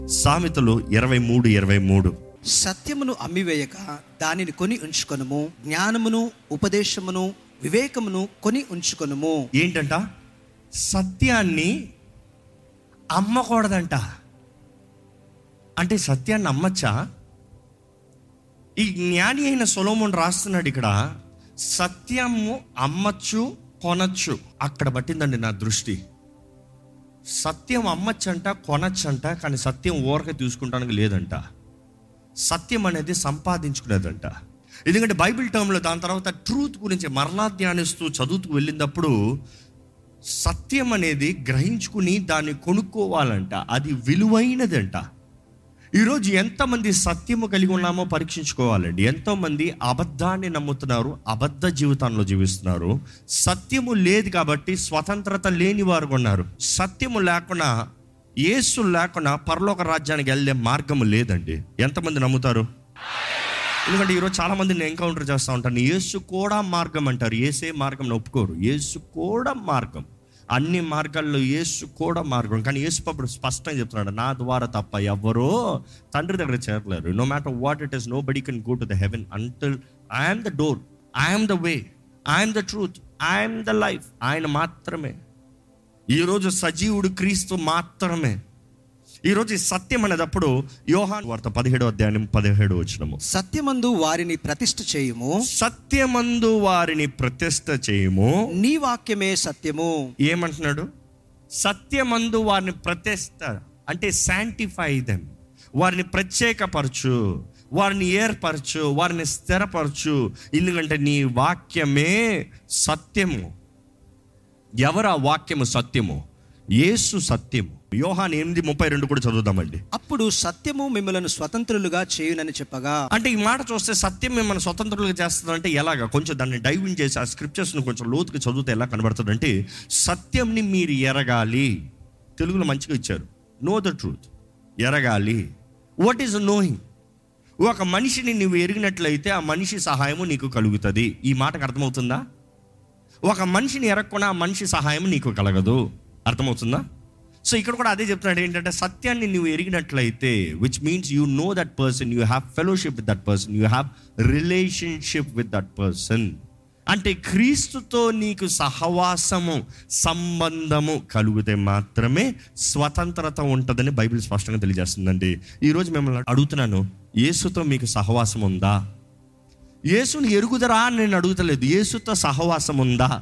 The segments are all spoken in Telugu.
సామెతలు ఇరవై మూడు ఇరవై మూడు సత్యమును అమ్మివేయక దానిని కొని ఉంచుకొనుము జ్ఞానమును ఉపదేశమును వివేకమును కొని ఉంచుకొనుము ఏంటంట సత్యాన్ని అమ్మకూడదంట అంటే సత్యాన్ని అమ్మచ్చా ఈ జ్ఞాని అయిన సొలోమోన్ రాస్తున్నాడు ఇక్కడ సత్యము అమ్మచ్చు కొనచ్చు అక్కడ పట్టిందండి నా దృష్టి సత్యం అమ్మచ్చంట కొనచ్చంట కానీ సత్యం ఊరక తీసుకుంటానికి లేదంట సత్యం అనేది సంపాదించుకునేదంట ఎందుకంటే బైబిల్ టర్మ్లో దాని తర్వాత ట్రూత్ గురించి మరలా ధ్యానిస్తూ చదువుతూ వెళ్ళినప్పుడు సత్యం అనేది గ్రహించుకుని దాన్ని కొనుక్కోవాలంట అది విలువైనదంట ఈరోజు ఎంతమంది సత్యము కలిగి ఉన్నామో పరీక్షించుకోవాలండి ఎంతోమంది అబద్ధాన్ని నమ్ముతున్నారు అబద్ధ జీవితంలో జీవిస్తున్నారు సత్యము లేదు కాబట్టి స్వతంత్రత లేని వారు ఉన్నారు సత్యము లేకుండా యేసు లేకుండా పరలోక రాజ్యానికి వెళ్ళే మార్గము లేదండి ఎంతమంది నమ్ముతారు ఎందుకంటే ఈరోజు చాలా మందిని ఎన్కౌంటర్ చేస్తూ ఉంటాను యేసు కూడా మార్గం అంటారు ఏసే మార్గం ఒప్పుకోరు యేసు కూడా మార్గం అన్ని మార్గాల్లో యేసు కూడా మార్గం కానీ యేసు అప్పుడు స్పష్టంగా చెప్తున్నాడు నా ద్వారా తప్ప ఎవరో తండ్రి దగ్గర చేరలేరు no matter what it is nobody can go to the heaven until I'm the door I'm the way I'm the truth I'm the life ఆయన మాత్రమే ఈరోజు సజీవుడు క్రీస్తు మాత్రమే ఈరోజు ఈ సత్యం అనేటప్పుడు యోహాన్ వార్త పదిహేడో అధ్యాయం పదిహేడు వచ్చినము సత్యమందు వారిని ప్రతిష్ఠ చేయుము సత్యమందు వారిని ప్రతిష్ట చేయము నీ వాక్యమే సత్యము ఏమంటున్నాడు సత్యమందు వారిని ప్రతిష్ట అంటే శాంటిఫై దెమ్ వారిని ప్రత్యేకపరచు వారిని ఏర్పరచు వారిని స్థిరపరచు ఎందుకంటే నీ వాక్యమే సత్యము ఎవరు ఆ వాక్యము సత్యము యేసు సత్యము యోహాన్ ఎనిమిది ముప్పై రెండు కూడా చదువుదామండి అప్పుడు సత్యము మిమ్మలను స్వతంత్రులుగా చేయునని చెప్పగా అంటే ఈ మాట చూస్తే సత్యం మిమ్మల్ని స్వతంత్రులుగా చేస్తుందంటే ఎలాగా కొంచెం దాన్ని డైవింగ్ చేసి ఆ స్క్రిప్చర్స్ని కొంచెం లోతుగా చదివితే ఎలా కనబడుతుందంటే సత్యంని మీరు ఎరగాలి తెలుగులో మంచిగా ఇచ్చారు నో ద ట్రూత్ ఎరగాలి వాట్ ఈస్ నోయింగ్ ఒక మనిషిని నువ్వు ఎరిగినట్లయితే ఆ మనిషి సహాయము నీకు కలుగుతుంది ఈ మాటకు అర్థమవుతుందా ఒక మనిషిని ఎరగకుండా ఆ మనిషి సహాయం నీకు కలగదు అర్థమవుతుందా సో ఇక్కడ కూడా అదే చెప్తున్నాడు ఏంటంటే సత్యాన్ని నువ్వు ఎరిగినట్లయితే which means you know that person you have fellowship with that person you have relationship with that person అంటే క్రీస్తుతో నీకు సహవాసము సంబంధము కలిగితే మాత్రమే స్వతంత్రత ఉంటుందని బైబిల్ స్పష్టంగా తెలియజేస్తుందండి ఈరోజు మిమ్మల్ని అడుగుతున్నాను యేసుతో మీకు సహవాసం ఉందా యేసుని ఎరుగుదరా అని నేను అడుగుతలేదు యేసుతో సహవాసం ఉందా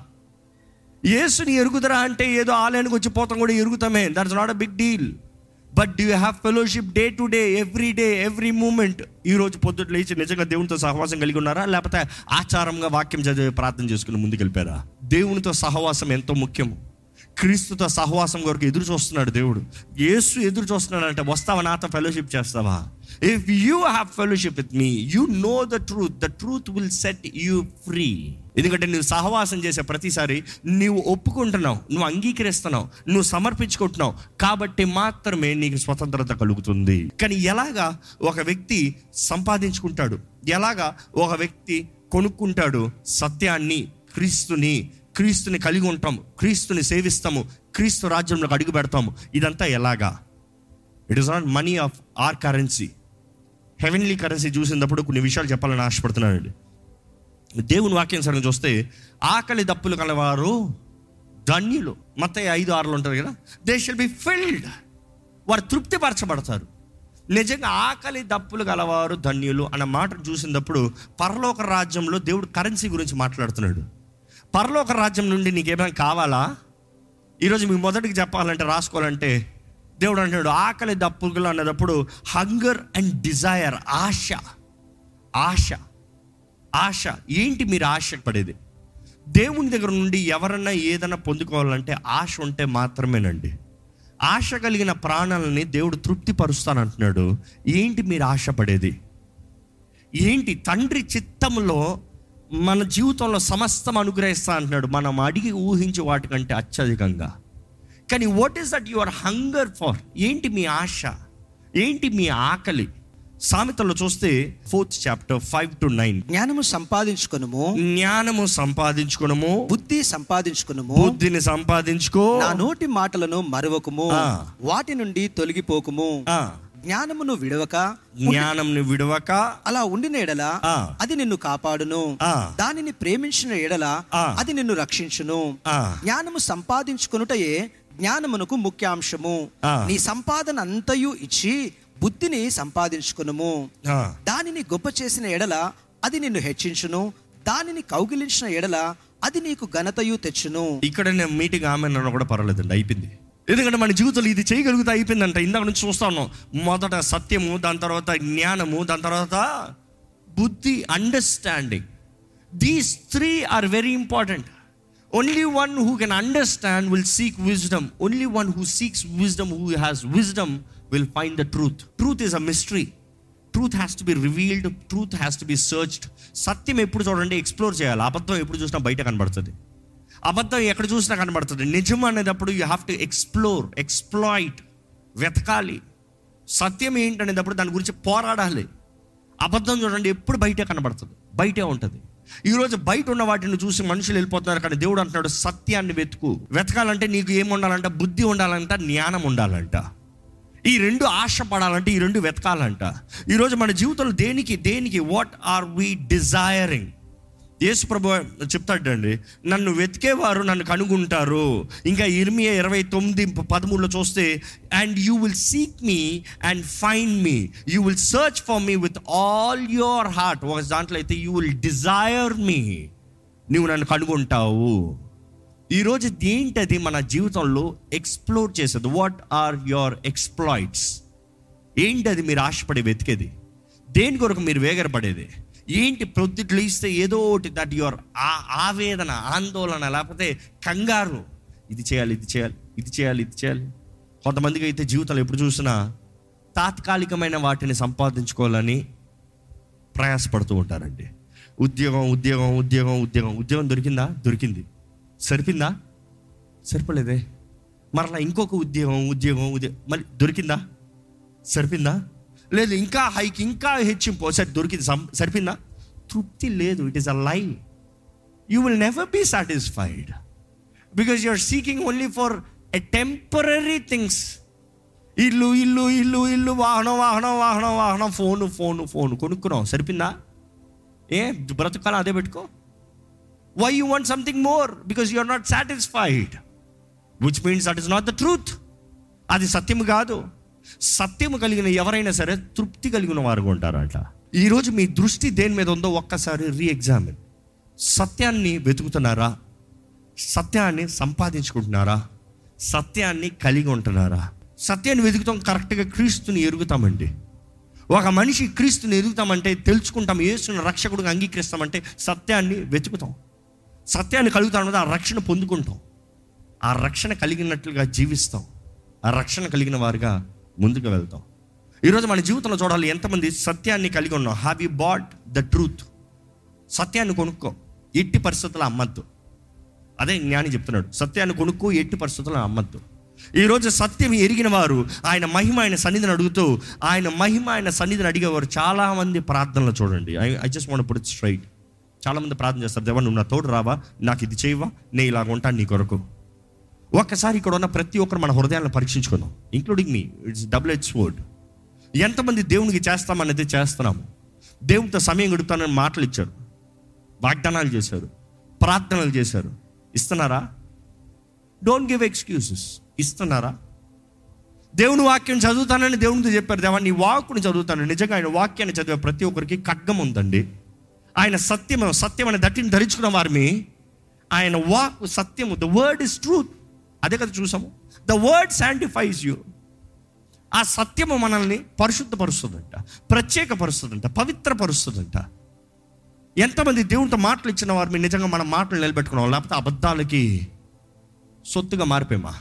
యేసుని ఎరుగుదరా అంటే ఏదో ఆలయానికి వచ్చి పోతాం కూడా ఎరుగుతామే that's not a big deal but do have fellowship day to day every day every moment ఈ రోజు పొద్దుట లేచి నిజంగా దేవునితో సహవాసం కలిగి ఉన్నారా లేకపోతే ఆచారంగా వాక్యం చదివి ప్రార్థన చేసుకుని ముందుకు వెళ్ళిపోయారా దేవునితో సహవాసం ఎంతో ముఖ్యం క్రీస్తుతో సహవాసం కొరకు ఎదురు చూస్తున్నాడు దేవుడు యేసు ఎదురు చూస్తున్నాడు అంటే వస్తావా నాతో ఫెలోషిప్ చేస్తావా if you have fellowship with me you know the truth the truth will set you free ఎందుకంటే నువ్వు సహవాసం చేసే ప్రతిసారి నువ్వు ఒప్పుకుంటున్నావు నువ్వు అంగీకరిస్తున్నావు నువ్వు సమర్పించుకుంటున్నావు కాబట్టి మాత్రమే నీకు స్వతంత్రత కలుగుతుంది కానీ ఎలాగా ఒక వ్యక్తి సంపాదించుకుంటాడు ఎలాగా ఒక వ్యక్తి కొనుక్కుంటాడు సత్యాన్ని క్రీస్తుని క్రీస్తుని కలిగి ఉంటాం క్రీస్తుని సేవిస్తాము క్రీస్తు రాజ్యంలోకి అడుగు పెడతాము ఇదంతా ఎలాగా it is not money of or currency heavenly currency చూసినప్పుడు కొన్ని విషయాలు చెప్పాలని ఆశపడుతున్నానండి దేవుని వాక్యం సరిగ్గా చూస్తే ఆకలి దప్పులు కలవారు ధన్యులు మొత్తం ఐదు ఆరులు ఉంటారు కదా దే షల్ బి ఫిల్డ్ వారు తృప్తిపరచబడతారు నిజంగా ఆకలి దప్పులు గలవారు ధన్యులు అన్న మాట చూసినప్పుడు పరలోక రాజ్యంలో దేవుడు కరెన్సీ గురించి మాట్లాడుతున్నాడు పరలోక రాజ్యం నుండి నీకేమైనా కావాలా ఈరోజు మీకు మొదటికి చెప్పాలంటే రాసుకోవాలంటే దేవుడు అంటాడు ఆకలి దప్పులు అన్నప్పుడు హంగర్ అండ్ డిజైర్ ఆశ ఆశ ఆశ ఏంటి మీరు ఆశ పడేది దేవుని దగ్గర నుండి ఎవరన్నా ఏదైనా పొందుకోవాలంటే ఆశ ఉంటే మాత్రమేనండి ఆశ కలిగిన ప్రాణాలని దేవుడు తృప్తిపరుస్తానంటున్నాడు ఏంటి మీరు ఆశపడేది ఏంటి తండ్రి చిత్తంలో మన జీవితంలో సమస్తం అనుగ్రహిస్తా అంటున్నాడు మనం అడిగి ఊహించి వాటికంటే అత్యధికంగా కానీ what is that your hunger for ఏంటి మీ ఆశ ఏంటి మీ ఆకలి సామెతల్లో చూస్తే fourth chapter five to nine జ్ఞానము సంపాదించుకొనుము జ్ఞానము సంపాదించుకునము బుద్ధి సంపాదించుకొనుము బుద్ధిని సంపాదించుకో నా నోటి మాటలను మరువకుము ఆ. వాటి నుండి తొలగిపోకుము ఆ. జ్ఞానమును విడవక జ్ఞానంని విడవక అలా ఉండిన ఎడల ఆ. అది నిన్ను కాపాడును ఆ. దానిని ప్రేమించిన ఎడల ఆ. అది నిన్ను రక్షించును ఆ. జ్ఞానము సంపాదించుకొనుటయే జ్ఞానమునకు ముఖ్యాంశము ఆ. నీ సంపాదన అంతయు ఇచ్చి బుద్ధిని సంపాదించుకునుము ఆ, దానిని గొప్ప చేసిన ఎడల అది నిన్ను హెచ్చించును దానిని కౌగిలించిన ఎడల అది నీకు ఘనతయు తెచ్చును ఇక్కడ నేను మీటింగ్ ఆమె అన్న కూడా పర్వాలేదండి అయిపోయింది ఎందుకంటే మన జీవితంలో ఇది చేయగలిగితే అయిపోయిందంట ఇందాక నుంచి చూస్తా ఉన్నాం మొదట సత్యము దాని తర్వాత జ్ఞానము దాని తర్వాత బుద్ధి understanding these three are very important only one who can understand will seek wisdom only one who seeks wisdom who has wisdom will find the truth truth is a mystery truth has to be revealed truth has to be searched సత్యం ఎప్పుడు చూడండి ఎక్స్ప్లోర్ చేయాలి అబద్ధం ఎప్పుడు చూసినా బయట కనబడుతుంది అబద్ధం ఎక్కడ చూసినా కనబడుతుంది నిజం అనేటప్పుడు you have to explore exploit వెతకాలి సత్యం ఏంటనేటప్పుడు దాని గురించి పోరాడాలి అబద్ధం చూడండి ఎప్పుడు బయటే కనబడుతుంది బయటే ఉంటుంది ఈరోజు బయట ఉన్న వాటిని చూసి మనుషులు వెళ్ళిపోతున్నారు కానీ దేవుడు అంటున్నాడు సత్యాన్ని వెతుకు వెతకాలంటే నీకు ఏం ఉండాలంట బుద్ధి ఉండాలంట జ్ఞానం ఉండాలంట ఈ రెండు ఆశపడాలంటే ఈ రెండు వెతకాలంట ఈరోజు మన జీవితంలో దేనికి దేనికి వాట్ ఆర్ వీ డిజైరింగ్ యేసు ప్రభు చెప్తాడండి నన్ను వెతికేవారు నన్ను కనుగొంటారు ఇంకా ఇర్మియా ఇరవై తొమ్మిది పదమూడులో చూస్తే and you will seek me and find me you will search for me with all your heart ఒక దాంట్లో అయితే యూ విల్ డిజైర్ మీ నువ్వు నన్ను కనుగొంటావు ఈరోజు ఏంటది మన జీవితంలో ఎక్స్ప్లోర్ చేసేది వాట్ ఆర్ యువర్ ఎక్స్ప్లాయిట్స్ ఏంటది మీరు ఆశపడి వెతికేది దేని కొరకు మీరు వేగరపడేది ఏంటి ప్రొద్దుట్లు ఇస్తే ఏదో ఒకటి దట్ యువర్ ఆ ఆవేదన ఆందోళన లేకపోతే కంగారు ఇది చేయాలి ఇది చేయాలి ఇది చేయాలి ఇది చేయాలి కొంతమందికి అయితే జీవితంలో ఎప్పుడు చూసినా తాత్కాలికమైన వాటిని సంపాదించుకోవాలని ప్రయాసపడుతూ ఉంటారండి ఉద్యోగం ఉద్యోగం ఉద్యోగం ఉద్యోగం ఉద్యోగం దొరికిందా దొరికింది సరిపోయిందా సరిపోలేదే మరలా ఇంకొక ఉద్యోగం ఉద్యోగం ఉద్యోగం మళ్ళీ దొరికిందా సరిపోయిందా లేదు ఇంకా హైక్ ఇంకా హెచ్చింపు సరే దొరికింది సం- సరిపోయిందా తృప్తి లేదు it is a lie you will never be satisfied because you are seeking only for a temporary things ఇల్లు ఇల్లు ఇల్లు ఇల్లు వాహనం వాహనం వాహనం వాహనం ఫోను ఫోను ఫోను కొనుక్కున్నాం సరిపోయిందా ఏ బ్రతుకాలం అదే పెట్టుకో why you want something more because you are not satisfied which means that is not the truth అది సత్యం కాదు సత్యము కలిగిన ఎవరైనా సరే తృప్తి కలిగిన వారు ఉంటారట ఈరోజు మీ దృష్టి దేని మీద ఉందో ఒక్కసారి రీఎగ్జామిన్ సత్యాన్ని వెతుకుతున్నారా సత్యాన్ని సంపాదించుకుంటున్నారా సత్యాన్ని కలిగి ఉంటున్నారా సత్యాన్ని వెతుకుతాం కరెక్ట్గా క్రీస్తుని ఎరుగుతామండి ఒక మనిషి క్రీస్తుని ఎదుగుతామంటే తెలుసుకుంటాం యేసుని రక్షకుడిగా అంగీకరిస్తామంటే సత్యాన్ని వెతుకుతాం సత్యాన్ని కలుగుతాం ఆ రక్షణ పొందుకుంటాం ఆ రక్షణ కలిగినట్లుగా జీవిస్తాం ఆ రక్షణ కలిగిన వారుగా ముందుకు వెళ్తాం ఈరోజు మన జీవితంలో చూడాలి ఎంతమంది సత్యాన్ని కలిగి ఉన్నాం have you bought the truth సత్యాన్ని కొనుక్కో ఎట్టి పరిస్థితుల్లో అమ్మద్దు అదే జ్ఞాని చెప్తున్నాడు సత్యాన్ని కొనుక్కో ఎట్టి పరిస్థితుల్లో అమ్మద్దు ఈరోజు సత్యం ఎరిగిన వారు ఆయన మహిమ ఆయన సన్నిధిని అడుగుతూ ఆయన మహిమ ఆయన సన్నిధిని అడిగేవారు చాలామంది ప్రార్థనలు చూడండి I I just want put straight చాలామంది ప్రార్థన చేస్తారు దేవా నువ్వు నా తోడు రావా నాకు ఇది చేయవా నేను ఇలాగ ఉంటాను నీ కొరకు ఒక్కసారి ఇక్కడ ఉన్న ప్రతి ఒక్కరు మన హృదయాలను పరీక్షించుకుందాం including me it's double H word ఎంతమంది దేవునికి చేస్తామనేది చేస్తున్నాము దేవునితో సమయం గడుపుతానని మాటలు ఇచ్చారు వాగ్దానాలు చేశారు ప్రార్థనలు చేశారు ఇస్తున్నారా డోంట్ గివ్ ఎక్స్క్యూజెస్ ఇస్తున్నారా దేవుని వాక్యం చదువుతానని దేవునితో చెప్పారు దేవా నీ వాక్కుని చదువుతాను నిజంగా ఆయన వాక్యాన్ని చదివే ప్రతి ఒక్కరికి ఖడ్గం ఉందండి ఆయన సత్యం సత్యం అనే దట్టిని ధరించుకున్న వారిని ఆయన వాక్ సత్యము ద వర్డ్ ఇస్ ట్రూత్ అదే కదా చూసాము ద వర్డ్ శాంటిఫైస్ యూ ఆ సత్యము మనల్ని పరిశుద్ధపరుస్తుందంట ప్రత్యేకపరుస్తుందంట పవిత్రపరుస్తుందంట ఎంతమంది దేవునితో మాటలు ఇచ్చిన వారు మీరు నిజంగా మన మాటలు నిలబెట్టుకున్నాం లేకపోతే అబద్ధాలకి సొత్తుగా మారిపోయామా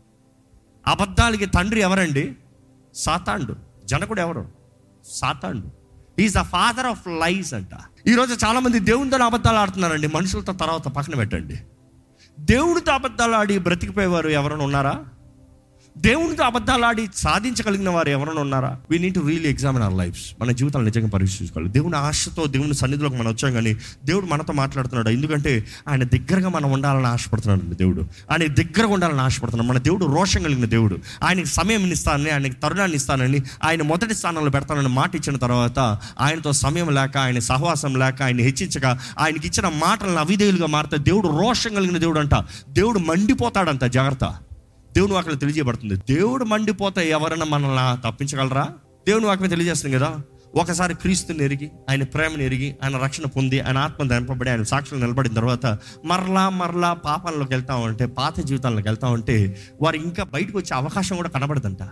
అబద్ధాలకి తండ్రి ఎవరండి సాతాండు జనకుడు ఎవరు సాతాండు is the father of lies అంట ఈరోజు చాలామంది దేవునితో అబద్ధాలు ఆడుతున్నారండి మనుషులతో తర్వాత పక్కన పెట్టండి దేవుడితో అబద్ధాలు ఆడి బ్రతికిపోయేవారు ఎవరైనా ఉన్నారా దేవునితో అబద్ధాలు ఆడి సాధించగలిగిన వారు ఎవరైనా ఉన్నారా we need to really examine our lifes మన జీవితాలు నిజంగా పరీక్షించుకోవాలి దేవుని ఆశతో దేవుని సన్నిధిలోకి మనం వచ్చాం కానీ దేవుడు మనతో మాట్లాడుతున్నాడు ఎందుకంటే ఆయన దగ్గరగా మనం ఉండాలని ఆశపడుతున్నాడు అండి దేవుడు ఆయన దగ్గరగా ఉండాలని ఆశపడుతున్నాడు మన దేవుడు రోషం కలిగిన దేవుడు ఆయనకి సమయం ఇస్తానని ఆయనకి తరుణాన్ని ఇస్తానని ఆయన మొదటి స్థానంలో పెడతానని మాట ఇచ్చిన తర్వాత ఆయనతో సమయం లేక ఆయన సహవాసం లేక ఆయన హెచ్చించక ఆయనకి ఇచ్చిన మాటలను అవిధేయులుగా మారితే దేవుడు రోషం కలిగిన దేవుడు అంట దేవుడు మండిపోతాడంట జాగ్రత్త దేవుని వాక్యం తెలియజేయబడుతుంది దేవుడు మండిపోతే ఎవరైనా మనల్ని తప్పించగలరా దేవుని వాక్యం తెలియజేస్తుంది కదా ఒకసారి క్రీస్తుని ఎరిగి ఆయన ప్రేమను ఎరిగి ఆయన రక్షణ పొంది ఆయన ఆత్మ దంపబడి ఆయన సాక్షులు నిలబడిన తర్వాత మరలా మరలా పాపాల్లోకి వెళ్తా ఉంటే పాత జీవితాల్లోకి వెళ్తా ఉంటే వారు ఇంకా బయటకు వచ్చే అవకాశం కూడా కనబడదంట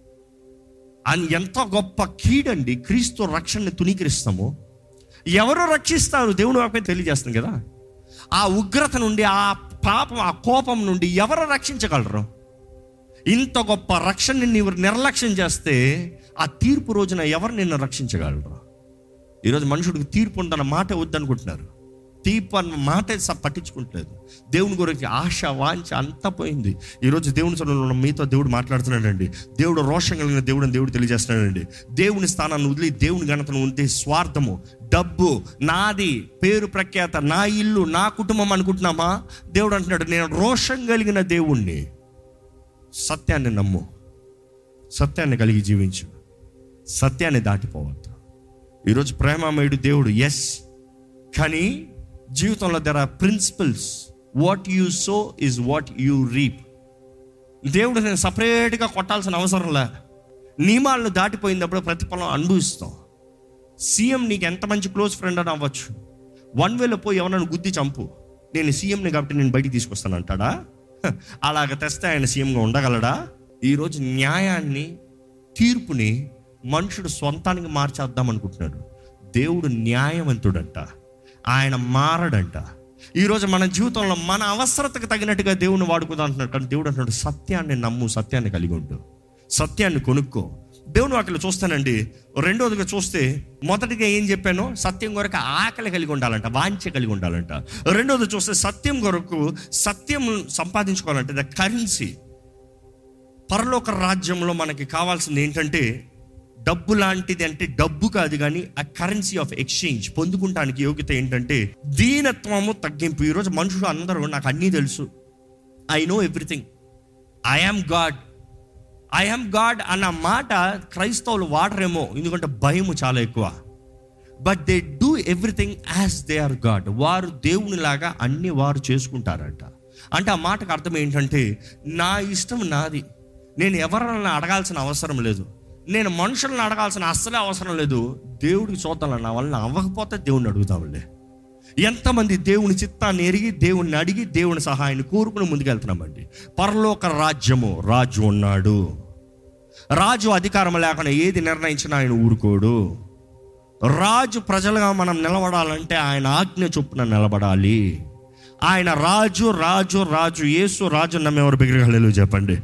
అని ఎంత గొప్ప కీడండి క్రీస్తు రక్షణని తునీకరిస్తాము ఎవరు రక్షిస్తారు దేవుని వాక్యం తెలియజేస్తుంది కదా ఆ ఉగ్రత నుండి ఆ పాపం ఆ కోపం నుండి ఎవరు రక్షించగలరు ఇంత గొప్ప రక్షణని నీవు నిర్లక్ష్యం చేస్తే ఆ తీర్పు రోజున ఎవరు నిన్ను రక్షించగలరు ఈరోజు మనుషుడికి తీర్పు ఉందన్న మాట వద్దనుకుంటున్నారు తీర్పు అన్న మాట స- పట్టించుకుంటలేదు దేవుని గురించి ఆశ వాంఛ అంతా పోయింది ఈరోజు దేవుని సన్నిధిలో మీతో దేవుడు మాట్లాడుతున్నాడండి దేవుడు రోషం కలిగిన దేవుడు దేవుడు తెలియజేస్తున్నాడండి దేవుని స్థానాన్ని వదిలి దేవుని ఘనతను ఉంటే స్వార్థము డబ్బు నాది పేరు ప్రఖ్యాత నా ఇల్లు నా కుటుంబం అనుకుంటున్నామా దేవుడు అంటున్నాడు నేను రోషం కలిగిన దేవుణ్ణి సత్యాన్ని నమ్ము సత్యాన్ని కలిగి జీవించు సత్యాన్ని దాటిపోవద్దు ఈరోజు ప్రేమమయుడు దేవుడు ఎస్ కానీ జీవితంలో there are principles what you sow is what you reap దేవుడు నేను సపరేట్గా కొట్టాల్సిన అవసరం లే నియమాలను దాటిపోయినప్పుడు ప్రతిఫలం అనుభవిస్తాం సీఎం నీకు ఎంత మంచి క్లోజ్ ఫ్రెండ్ అని అవ్వచ్చు వన్ వేలో పోయి ఎవరైనా గుద్ది చంపు నేను సీఎంని కాబట్టి నేను బయటికి తీసుకొస్తాను అంటాడా హ, అలాగ తెస్తే ఆయన సీఎంగా ఉండగలడా ఈరోజు న్యాయాన్ని తీర్పుని మనుషుడు సొంతానికి మార్చేద్దాం అనుకుంటున్నాడు దేవుడు న్యాయవంతుడంట ఆయన మారడంట ఈరోజు మన జీవితంలో మన అవసరతకు తగినట్టుగా దేవుని వాడుకుందాం అంటున్నాడు కానీ దేవుడు అంటున్నాడు సత్యాన్ని నమ్ము సత్యాన్ని కలిగి ఉండు సత్యాన్ని కొనుక్కో దేవుని వాటిలో చూస్తానండి రెండోదిగా చూస్తే మొదటిగా ఏం చెప్పానో సత్యం కొరకు ఆకలి కలిగి ఉండాలంట వాంఛ కలిగి ఉండాలంట రెండోది చూస్తే సత్యం కొరకు సత్యం సంపాదించుకోవాలంటే ద కరెన్సీ పరలోక రాజ్యంలో మనకి కావాల్సింది ఏంటంటే డబ్బు లాంటిది అంటే డబ్బు కాదు కానీ ఆ కరెన్సీ ఆఫ్ ఎక్స్చేంజ్ పొందుకుంటానికి యోగ్యత ఏంటంటే దీనత్వము తగ్గింపు ఈరోజు మనుషులు అందరూ నాకు అన్నీ తెలుసు I know everything I am God I am God అన్న మాట క్రైస్తవులు వాడరేమో ఎందుకంటే భయము చాలా ఎక్కువ but they do everything as they are God వారు దేవునిలాగా అన్ని వారు చేసుకుంటారంట అంటే ఆ మాటకు అర్థం ఏంటంటే నా ఇష్టం నాది నేను ఎవరన్నా అడగాల్సిన అవసరం లేదు నేను మనుషులను అడగాల్సిన అస్సలే అవసరం లేదు దేవుడికి చూద్దాం నా వల్ల అవ్వకపోతే దేవుడిని అడుగుతాంలే ఎంతమంది దేవుని చిత్తాన్ని ఎరిగి దేవుణ్ణి అడిగి దేవుని సహాయాన్ని కోరుకుని ముందుకెళ్తున్నామండి పరలోక రాజ్యము రాజు ఉన్నాడు రాజు అధికారం లేకుండా ఏది నిర్ణయించినా ఆయన ఊరుకోడు రాజు ప్రజలుగా మనం నిలబడాలంటే ఆయన ఆజ్ఞ చొప్పున నిలబడాలి ఆయన రాజు రాజు రాజు యేసు రాజు నమ్మేవారు బిగ్రహాలు చెప్పండి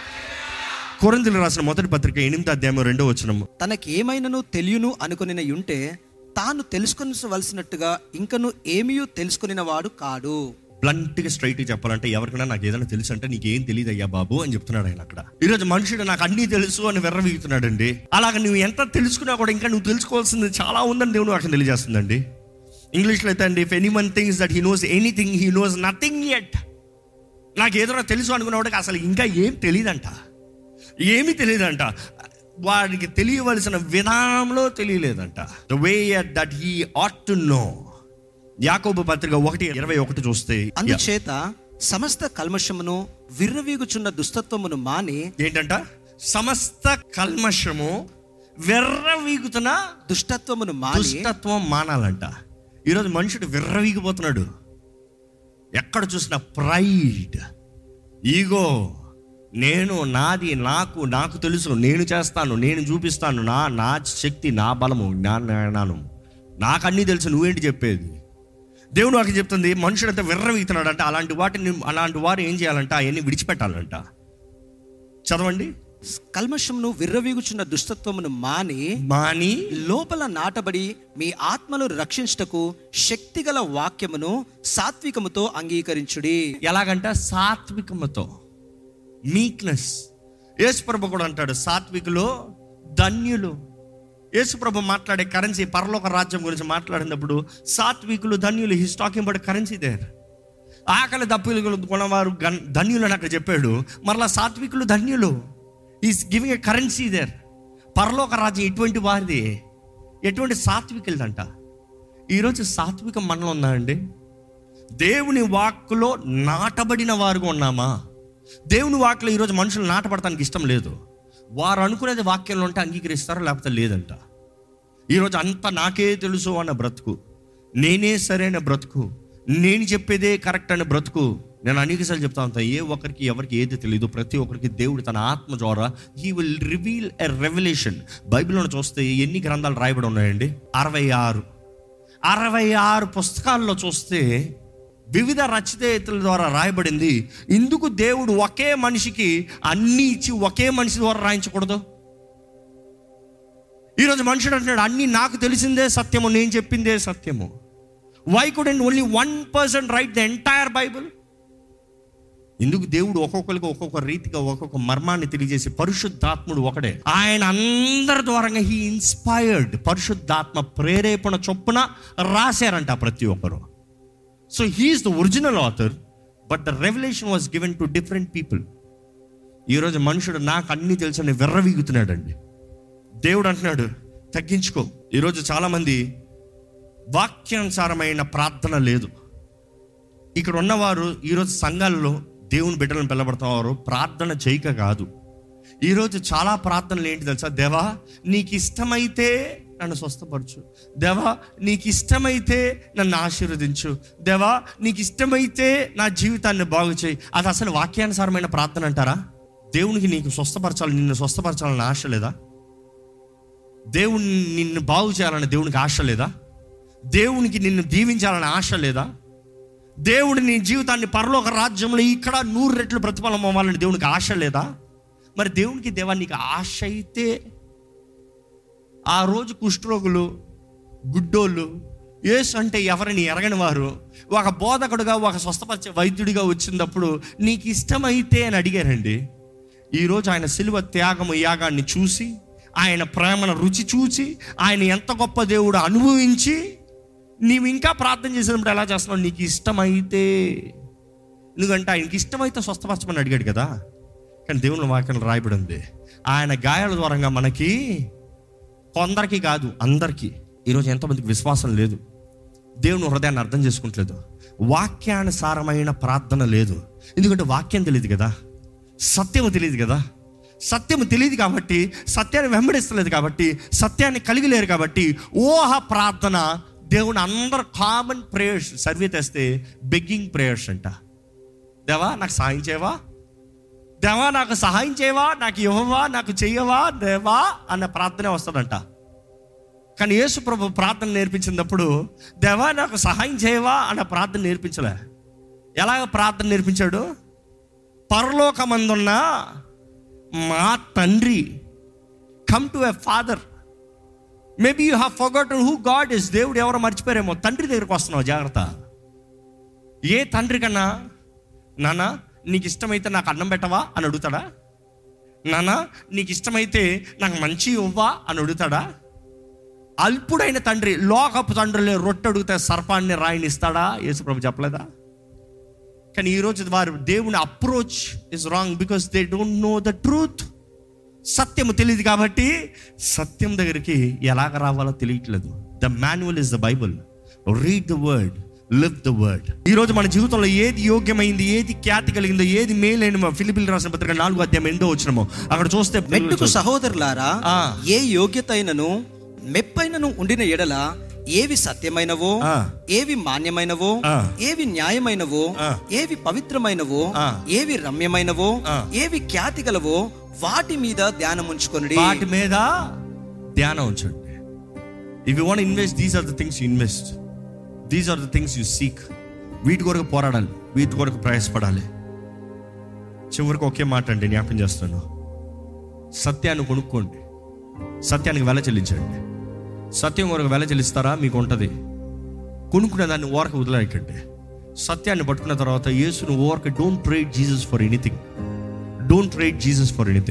కొరిందులు రాసిన మొదటి పత్రిక ఎనిమిది అధ్యాయం రెండో వచనము తనకేమైనను తెలియను అనుకుని ఉంటే తాను తెలుసుకొనవలసినట్టుగా ఇంకను ఏమీయూ తెలుసుకునిన వాడు కాడు బ్లంట్గా స్ట్రైట్గా చెప్పాలంటే ఎవరికైనా నాకు ఏదైనా తెలుసు అంటే నీకేం తెలియదు అయ్యా బాబు అని చెప్తున్నాడు ఆయన అక్కడ ఈరోజు మనుషుడు నాకు అన్నీ తెలుసు అని వెర్రవీగుతున్నాడండి అలాగ నువ్వు ఎంత తెలుసుకున్నా కూడా ఇంకా నువ్వు తెలుసుకోవాల్సింది చాలా ఉందని దేవుడు అక్కడ తెలియజేస్తుందండి ఇంగ్లీష్లో అయితే అండి if any one things that he knows anything he knows nothing at నాకు ఏదైనా తెలుసు అనుకున్నవాడికి అసలు ఇంకా ఏం తెలియదంట ఏమీ తెలియదంట వాడికి తెలియవలసిన విధానంలో తెలియలేదంట the way that he ought to know యాకోబు పత్రిక ఒకటి ఇరవై ఒకటి చూస్తే అందుచేత సమస్త కల్మషమును విర్రవీగుచున్న దుస్తత్వమును మాని ఏంటంట సమస్త కల్మషము వెర్రవీగుతున్న దుష్టత్వమును మాని దుష్టత్వం మానాలంట ఈరోజు మనుషుడు విర్రవీగిపోతున్నాడు ఎక్కడ చూసిన ప్రైడ్ ఈగో నేను నాది నాకు నాకు తెలుసు నేను చేస్తాను నేను చూపిస్తాను నా నా శక్తి నా బలము నా జ్ఞానం నాకు అన్నీ తెలుసు నువ్వేంటి చెప్పేది దేవుడు నాకు చెప్తుంది మనుషుడు అంతా విర్రవీగుతున్నాడు అంటే అలాంటి వాటిని అలాంటి వారు ఏం చేయాలంట అవన్నీ విడిచిపెట్టాలంట చదవండి కల్మషమును విర్రవీగుచున్న దుష్టత్వమును మాని మాని లోపల నాటబడి మీ ఆత్మను రక్షించుటకు శక్తిగల వాక్యమును సాత్వికముతో అంగీకరించుడి ఎలాగంట సాత్వికముతో మీక్నెస్ యేసుప్రభు కూడా అంటాడు సాత్వికులు ధన్యులు యేసుప్రభు మాట్లాడే కరెన్సీ పరలోక రాజ్యం గురించి మాట్లాడినప్పుడు సాత్వికులు ధన్యులు he's talking but currency there ఆకలి దప్పులు కొనవారు గన్- ధన్యులు అని అక్కడ చెప్పాడు మరలా సాత్వికులు ధన్యులు is giving a currency there పరలోక రాజ్యం ఎటువంటి వారిది ఎటువంటి సాత్వికులదంట ఈరోజు సాత్వికం మనలో ఉందా అండి దేవుని వాక్కులో నాటబడిన వారుగా ఉన్నామా దేవుని వాక్కులో ఈరోజు మనుషులు నాటపడటానికి ఇష్టం లేదు వారు అనుకునేది వాక్యంలో ఉంటే అంగీకరిస్తారో లేకపోతే లేదంట ఈరోజు అంతా నాకే తెలుసు అన్న బ్రతుకు నేనే సరైన బ్రతుకు నేను చెప్పేదే కరెక్ట్ అనే బ్రతుకు నేను అనేకసార్లు చెప్తా ఉంటాను ఏ ఒక్కరికి ఎవరికి ఏది తెలియదు ప్రతి ఒక్కరికి దేవుడు తన ఆత్మ ద్వారా he will reveal a revolution బైబిల్లో చూస్తే ఎన్ని గ్రంథాలు రాయబడి ఉన్నాయండి అరవై ఆరు అరవై ఆరు పుస్తకాల్లో చూస్తే వివిధ రచయితల ద్వారా రాయబడింది ఇందుకు దేవుడు ఒకే మనిషికి అన్ని ఇచ్చి ఒకే మనిషి ద్వారా రాయించకూడదు ఈరోజు మనుషుడు అంటున్నాడు అన్ని నాకు తెలిసిందే సత్యము నేను చెప్పిందే సత్యము why could and only one person write the entire Bible ఎందుకు దేవుడు ఒక్కొక్కరికి ఒక్కొక్క రీతిగా ఒక్కొక్క మర్మాన్ని తెలియజేసి పరిశుద్ధాత్ముడు ఒకడే ఆయన అందరి ద్వారంగా హీ ఇన్స్పైర్డ్ పరిశుద్ధాత్మ ప్రేరేపణ చొప్పున రాశారంట ప్రతి ఒక్కరు so he's the original author but the revolution was given to different people ఈరోజు మనుషుడు నాకు అన్ని తెలుసని విర్రవీగుతున్నాడండి దేవుడు అంటున్నాడు తగ్గించుకో ఈరోజు చాలామంది వాక్యానుసారమైన ప్రార్థన లేదు ఇక్కడ ఉన్నవారు ఈరోజు సంఘాల్లో దేవుని బిడ్డలను పిల్లబడుతున్నవారు ప్రార్థన చేయక కాదు ఈరోజు చాలా ప్రార్థనలు ఏంటి తెలుసా దేవా నీకు ఇష్టమైతే నన్ను స్వస్థపరచు దేవా నీకు ఇష్టమైతే నన్ను ఆశీర్వదించు దేవా నీకు ఇష్టమైతే నా జీవితాన్ని బాగు చేయి అది అసలు వాక్యానుసారమైన ప్రార్థన అంటారా దేవునికి నీకు స్వస్థపరచాలి నిన్ను స్వస్థపరచాలని ఆశ లేదా దేవుని నిన్ను బాగు చేయాలని దేవునికి ఆశ లేదా దేవునికి నిన్ను దీవించాలని ఆశ లేదా దేవుడు నీ జీవితాన్ని పరలోక రాజ్యంలో ఇక్కడ నూరు రెట్లు ప్రతిఫలం అవ్వాలని దేవునికి ఆశ లేదా మరి దేవునికి దేవా నీకు ఆశ అయితే ఆ రోజు కుష్ఠరోగులు గుడ్డోళ్ళు యేసు అంటే ఎవరిని ఎరగని వారు ఒక బోధకుడుగా ఒక స్వస్థపరిచే వైద్యుడిగా వచ్చినప్పుడు నీకు ఇష్టమైతే అని అడిగారండి ఈరోజు ఆయన సిలువ త్యాగము యాగాన్ని చూసి ఆయన ప్రేమను రుచి చూసి ఆయన ఎంత గొప్ప దేవుడు అనుభవించి నీవు ఇంకా ప్రార్థన చేసినప్పుడు ఎలా చేస్తున్నావు నీకు ఇష్టమైతే ఎందుకంటే ఆయనకి ఇష్టమైతే స్వస్థపరచమని అడిగాడు కదా కానీ దేవుని వాక్యం రాయబడి ఉంది ఆయన గాయాల ద్వారంగా మనకి కొందరికి కాదు అందరికీ ఈరోజు ఎంతోమందికి విశ్వాసం లేదు దేవుని హృదయాన్ని అర్థం చేసుకుంటలేదు వాక్యానుసారమైన ప్రార్థన లేదు ఎందుకంటే వాక్యం తెలియదు కదా సత్యము తెలియదు కదా సత్యము తెలియదు కాబట్టి సత్యాన్ని వెంబడిస్తలేదు కాబట్టి సత్యాన్ని కలిగి లేరు కాబట్టి ఊహ ప్రార్థన దేవుని అందరు కామన్ ప్రేయర్స్ సర్వే తెస్తే బెగ్గింగ్ ప్రేయర్స్ అంట దేవా నాకు సాయం చేయవా దేవా నాకు సహాయం చేయవా నాకు ఇవ్వవా నాకు చెయ్యవా దేవా అన్న ప్రార్థనే వస్తుందంట కానీ యేసు ప్రభు ప్రార్థన నేర్పించినప్పుడు దేవా నాకు సహాయం చేయవా అన్న ప్రార్థన నేర్పించలే ఎలాగ ప్రార్థన నేర్పించాడు పరలోకమందున్న మా తండ్రి come to a father maybe you have forgotten who God is దేవుడు ఎవరో మర్చిపోయారేమో తండ్రి దగ్గరకు వస్తున్నావు జాగ్రత్త ఏ తండ్రి కన్నా నాన్న నీకు ఇష్టమైతే నాకు అన్నం పెట్టవా అని అడుగుతాడా నాన్న నీకు ఇష్టమైతే నాకు మంచి ఇవ్వా అని అడుగుతాడా అల్పుడైన తండ్రి లోకపు తండ్రులే రొట్టె అడిగితే సర్పాన్ని రాయిని ఇస్తాడా యేసుప్రభు చెప్పలేదా కానీ ఈరోజు వారు దేవుని approach is wrong because they don't know the truth సత్యము తెలియదు కాబట్టి సత్యం దగ్గరికి ఎలాగ రావాలో తెలియట్లేదు the manual is the Bible read the word live the word ఈ రోజు మన జీవితంలో ఏది యోగ్యమైంది ఏది ఖ్యాతి కలిగిందో ఏది మేలైన ఫిలిపిల్ రాసిన పత్రిక నాలుగు అధ్యాయం ఎండో వచ్చినమో అక్కడ చూస్తే మెట్టుకు సహోదరులారా ఆ. ఏ యోగ్యత అయినను మెప్పైనను ఉండిన ఎడల ఏవి సత్యమైనవో ఆ. ఏవి మాన్యమైనవో ఆ. ఏవి న్యాయమైనవో ఆ. ఏవి పవిత్రమైనవో ఆ. ఏవి రమ్యమైనవో ఆ. ఏవి ఖ్యాతి గలవో వాటి మీద ధ్యానం ఉంచుకొనుడి వాటి మీద ధ్యానం ఉంచండి if you want invest these are the things you invest these are the things you seek వీటి కొరకు పోరాడాలి వీటి కొరకు ప్రయాసపడాలి చివరికి ఒకే మాట అండి జ్ఞాపం చేస్తాను సత్యాన్ని కొనుక్కోండి సత్యానికి వెల చెల్లించండి సత్యం కొరకు వెల చెల్లిస్తారా మీకు ఉంటుంది కొనుక్కునే దాన్ని ఓరక వదిలేకండి సత్యాన్ని పట్టుకున్న తర్వాత యేసును ఓరక don't trade Jesus for anything don't trade Jesus for anything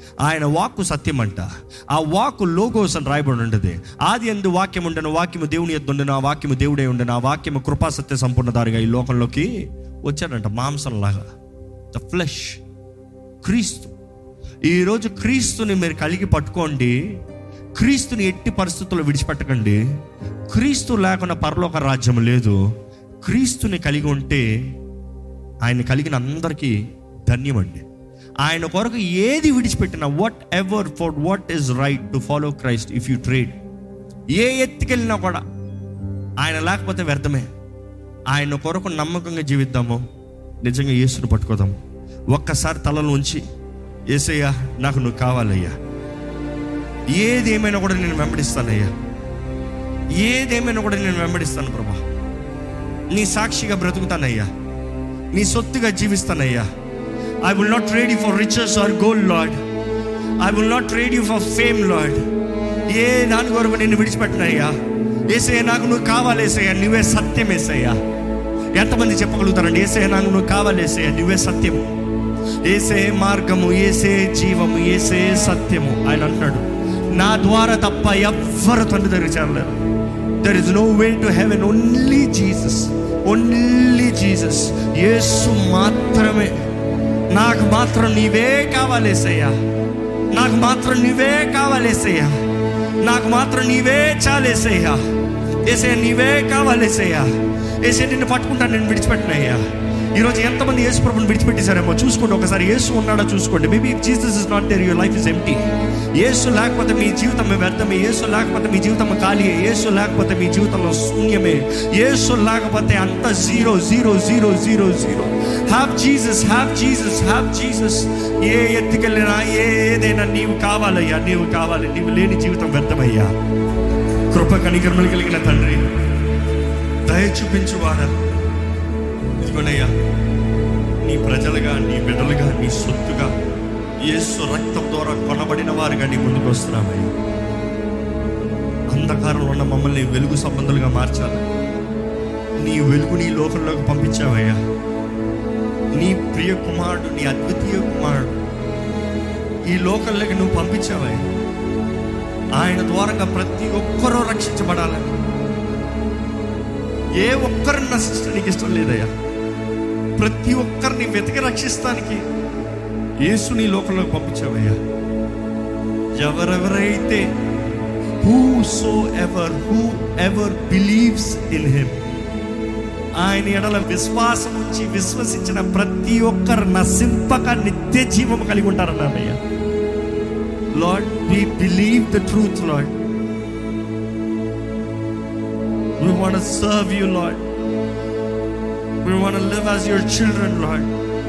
ఆయన వాక్కు సత్యం అంట ఆ వాక్కు లోగోస్ అని రాయబడి ఉండదు ఆది ఎందు వాక్యం ఉండను వాక్యము దేవుని ఎద్దు ఉండను ఆ వాక్యము దేవుడే ఉండను ఆ వాక్యము కృపా సత్య సంపూర్ణదారిగా ఈ లోకంలోకి వచ్చాడంట మాంసంలాగా ద ఫ్లెష్ క్రీస్తు ఈరోజు క్రీస్తుని మీరు కలిగి పట్టుకోండి క్రీస్తుని ఎట్టి పరిస్థితుల్లో విడిచిపెట్టకండి క్రీస్తు లేకుండా పరలోక రాజ్యం లేదు క్రీస్తుని కలిగి ఉంటే ఆయన కలిగిన అందరికీ ధన్యమండి ఆయన కొరకు ఏది విడిచిపెట్టినా whatever for what is right to follow Christ if you trade ఏ ఎత్తుకెళ్ళినా కూడా ఆయన లేకపోతే వ్యర్థమే ఆయన కొరకు నమ్మకంగా జీవిద్దాము నిజంగా యేసును పట్టుకోదాం ఒక్కసారి తలలో ఉంచి ఏసయ్యా నాకు నువ్వు కావాలయ్యా ఏదేమైనా కూడా నేను వెంబడిస్తానయ్యా ఏదేమైనా కూడా నేను వెంబడిస్తాను ప్రభా నీ సాక్షిగా బ్రతుకుతానయ్యా నీ సొత్తుగా జీవిస్తానయ్యా I will not trade you for riches or gold Lord I will not trade you for fame Lord ఏ దాని కొరకు నేను విడిచిపెట్టినయ్యా ఏసయ్య నాకు నువ్వు కావాలి ఏసయ్యా నువ్వే సత్యం ఏసయ్యా ఎంతమంది చెప్పగలుగుతారండి ఏసయ్య నాకు నువ్వు కావాలి ఏసయ్యా నువ్వే సత్యము ఏసే మార్గము ఏసే జీవము ఏసే సత్యము ఆయన అంటున్నాడు నా ద్వారా తప్ప ఎవ్వరు తండ్రి దగ్గర చేరలేరు there is no way to heaven only Jesus only Jesus యేసు మాత్రమే నాకు మాత్రం నీవే కావాలేసయ్యా నాకు మాత్రం నీవే కావాలేసయ్యా నాకు మాత్రం నీవే చాలేసయ్యా ఏసయ్య నీవే కావాలేసయ్యా ఏసే నిన్ను పట్టుకుంటాను నేను విడిచిపెట్టినయ్యా ఈరోజు ఎంతమంది యేసు ప్రభుని విడిచిపెట్టేశారేమో చూసుకోండి ఒకసారి యేసు ఉన్నాడో చూసుకోండి maybe Jesus is not there your life is empty యేసు లేకపోతే మీ జీవితం వ్యర్థమే యేసు లేకపోతే మీ జీవితం ఖాళీ యేసు లేకపోతే మీ జీవితంలో శూన్యమే యేసు లేకపోతే అంత zero zero zero zero zero have Jesus have Jesus have Jesus ఏ ఎత్తుకెళ్ళినా ఏ ఏదైనా నీవు కావాలయ్యా నీవు కావాలి నీవు లేని జీవితం వ్యర్థమయ్యా కృప కనికర్మలు కలిగిన తండ్రి దయ చూపించువాడా ఇదిగోనయ్యా నీ ప్రజలుగా నీ బిడ్డలుగా నీ సొత్తుగా యేసు రక్తం ద్వారా కొనబడిన వారుగా నీ ముందుకు వస్తున్నామయ్యా అంధకారంలో ఉన్న మమ్మల్ని వెలుగు సంబంధాలుగా మార్చాలి నీ వెలుగు నీ లోకంలోకి పంపించావయ్యా నీ ప్రియ కుమారుడు నీ అద్వితీయ కుమారుడు ఈ లోకంలోకి నువ్వు పంపించావయ్యా ఆయన ద్వారంగా ప్రతి ఒక్కరూ రక్షించబడాలని ఏ ఒక్కరిని నశించడానికి ఇష్టం లేదయ్యా ప్రతి ఒక్కరిని వెతికి రక్షిస్తానికి యేసుని లోకంలోకి పంపించావయ్యా ఎవరెవరైతే whosoever whoever believes in him ఆయన ఎడల విశ్వాసం ఉంచి విశ్వసించిన ప్రతి ఒక్కరు నశింపక నిత్య జీవము కలిగి ఉంటారన్నారయ్యా Lord we believe the truth Lord We want to serve you, Lord. We want to live as your children, Lord.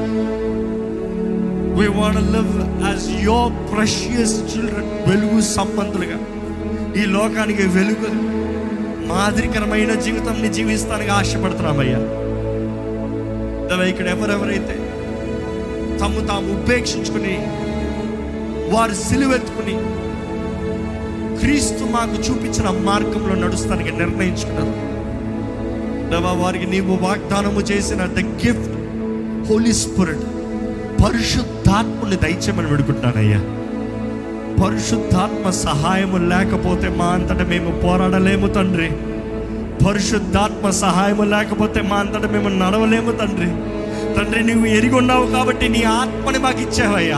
We want to live as your precious children. వెలుగు సంబంధులుగా ఈ లోకానికి వెలుగు మాదిరికరమైన జీవితంని జీవిస్తానికి ఆశపడుతున్నామయ్యా దేవా, ఇక్కడ ఎవరెవరైతే తమ్ము తాము ఉపేక్షించుకుని వారు సిలువెత్తుకుని క్రీస్తు మాకు చూపించిన మార్గంలో నడుస్తానికి నిర్ణయించుకున్నారు దేవా వారికి నీవు వాగ్దానము చేసిన ద గిఫ్ట్ హోలీ స్పిరిట్ పరిశుద్ధాత్మని దయచేయమని వేడుకుంటానయ్యా పరిశుద్ధాత్మ సహాయము లేకపోతే మా అంతటా మేము పోరాడలేము తండ్రి పరిశుద్ధాత్మ సహాయము లేకపోతే మా అంతటా మేము నడవలేము తండ్రి తండ్రి నువ్వు ఎరిగి ఉన్నావు కాబట్టి నీ ఆత్మని మాకు ఇచ్చావయ్యా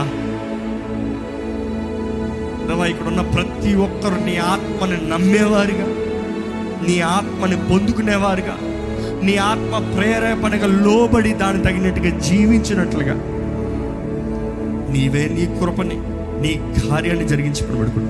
దేవా ఇక్కడ ఉన్న ప్రతి ఒక్కరు నీ ఆత్మని నమ్మేవారుగా నీ ఆత్మని పొందుకునేవారుగా నీ ఆత్మ ప్రేరేపణగా లోబడి దాని తగినట్టుగా జీవించినట్లుగా నీవే నీ కృపని నీ కార్యాన్ని జరిగించుకుని పెడుకున్నా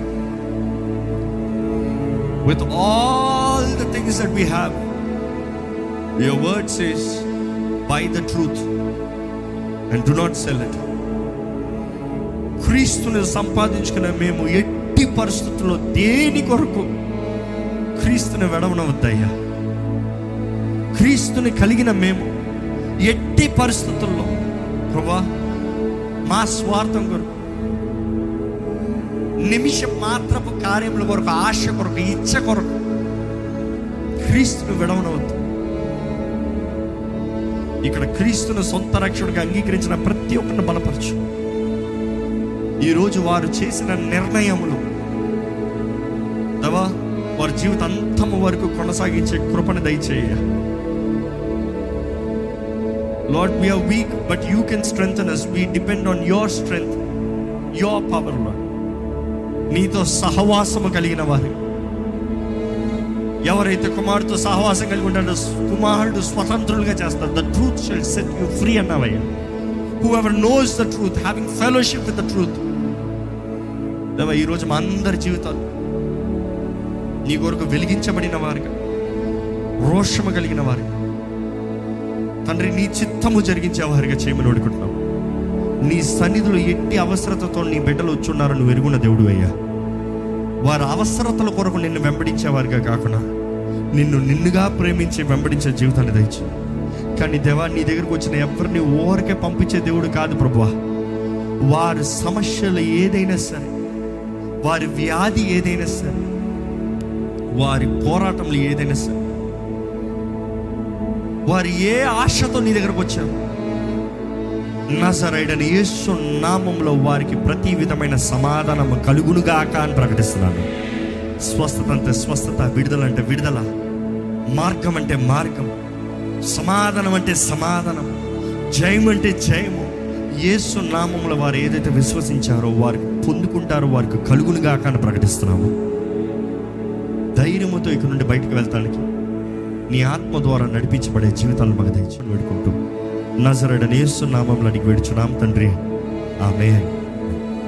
with all the things that we have your word says buy the truth and do not sell it క్రీస్తుని సంపాదించుకునే మేము ఎట్టి పరిస్థితుల్లో దేని కొరకు క్రీస్తుని వెడవనవద్దయ్యా క్రీస్తుని కలిగిన మేము ఎట్టి పరిస్థితుల్లో ప్రభా మా స్వార్థం కొరకు నిమిషం మాత్రపు కార్యముల కొరకు ఆశ కొరకు ఇచ్చ కొరకు క్రీస్తుని విడవనవద్దు ఇక్కడ క్రీస్తుని సొంత రక్షకుడిగా అంగీకరించిన ప్రతి ఒక్కరిని బలపరచు ఈరోజు వారు చేసిన నిర్ణయములు దవా వారి జీవితాంతము వరకు కొనసాగించే కృపను దయచేయ Lord we're weak but you can strengthen us we depend on your strength your power Lord నీతో సహవాసము కలిగిన వారు ఎవరైతే కుమారుడితో సహవాసం కలిగి ఉంటాడో కుమారుడు స్వతంత్రులుగా చేస్తారు the truth shall set you free అన్నవయ్యా whoever knows the truth having fellowship with the truth దేవా ఈరోజు మా అందరి జీవితాలు నీ కొరకు వెలిగించబడిన వారుగా రోషము కలిగిన వారుగా తండ్రి నీ చిత్తము జరిగించే వారిగా చేయమని వేడుకుంటున్నాం నీ సన్నిధిలో ఎట్టి అవసరతతో నీ బిడ్డలు వచ్చున్నారు నువ్వు ఎరుగున్న దేవుడు అయ్యా వారి అవసరతల కొరకు నిన్ను వెంబడించేవారుగా కాకుండా నిన్ను నిన్నుగా ప్రేమించి వెంబడించే జీవితాన్ని దయచి కానీ దేవా నీ దగ్గరకు వచ్చిన ఎవరిని ఓరకే పంపించే దేవుడు కాదు ప్రభువా వారి సమస్యలు ఏదైనా సరే వారి వ్యాధి ఏదైనా సరే వారి పోరాటంలో ఏదైనా సరే వారు ఏ ఆశతో నీ దగ్గరకు వచ్చారు నజరైడని యేసు నామంలో వారికి ప్రతి విధమైన సమాధానం కలుగునుగాక అని ప్రకటిస్తున్నాను స్వస్థత అంటే స్వస్థత విడుదల అంటే విడుదల మార్గం అంటే మార్గం సమాధానం అంటే సమాధానం జయం అంటే జయము యేసు నామంలో వారు ఏదైతే విశ్వసించారో వారికి పొందుకుంటారో వారికి కలుగునుగాక అని ప్రకటిస్తున్నాము ధైర్యముతో ఇక్కడ నుండి బయటకు వెళ్తానికి నీ ఆత్మ ద్వారా నడిపించబడే జీవితాలను మాకు దయచేసి వేడుకుంటూ నజరడని యేసు నామంలో నీకు వేడుచున్నాం తండ్రి ఆమె